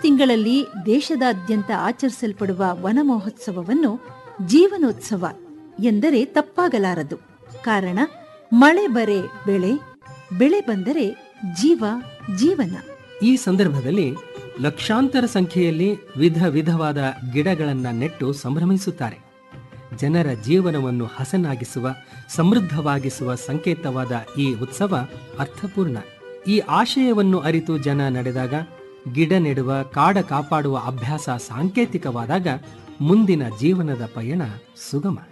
ತಿಂಗಳಲ್ಲಿ ದೇಶದಾದ್ಯಂತ ಆಚರಿಸಲ್ಪಡುವ ವನ ಮಹೋತ್ಸವವನ್ನು ಜೀವನೋತ್ಸವ ಎಂದರೆ ತಪ್ಪಾಗಲಾರದು ಕಾರಣ ಮಳೆ ಬರೆ ಬೆಳೆ ಬೆಳೆ ಬಂದರೆ ಜೀವ ಜೀವನ ಈ ಸಂದರ್ಭದಲ್ಲಿ ಲಕ್ಷಾಂತರ ಸಂಖ್ಯೆಯಲ್ಲಿ ವಿಧ ವಿಧವಾದ ಗಿಡಗಳನ್ನ ನೆಟ್ಟು ಸಂಭ್ರಮಿಸುತ್ತಾರೆ ಜನರ ಜೀವನವನ್ನು ಹಸನಾಗಿಸುವ ಸಮೃದ್ಧವಾಗಿಸುವ ಸಂಕೇತವಾದ ಈ ಉತ್ಸವ ಅರ್ಥಪೂರ್ಣ ಈ ಆಶಯವನ್ನು ಅರಿತು ಜನ ನಡೆದಾಗ ಗಿಡ ನೆಡುವ ಕಾಡ ಕಾಪಾಡುವ ಅಭ್ಯಾಸ ಸಾಂಕೇತಿಕವಾದಾಗ ಮುಂದಿನ ಜೀವನದ ಪಯಣ ಸುಗಮ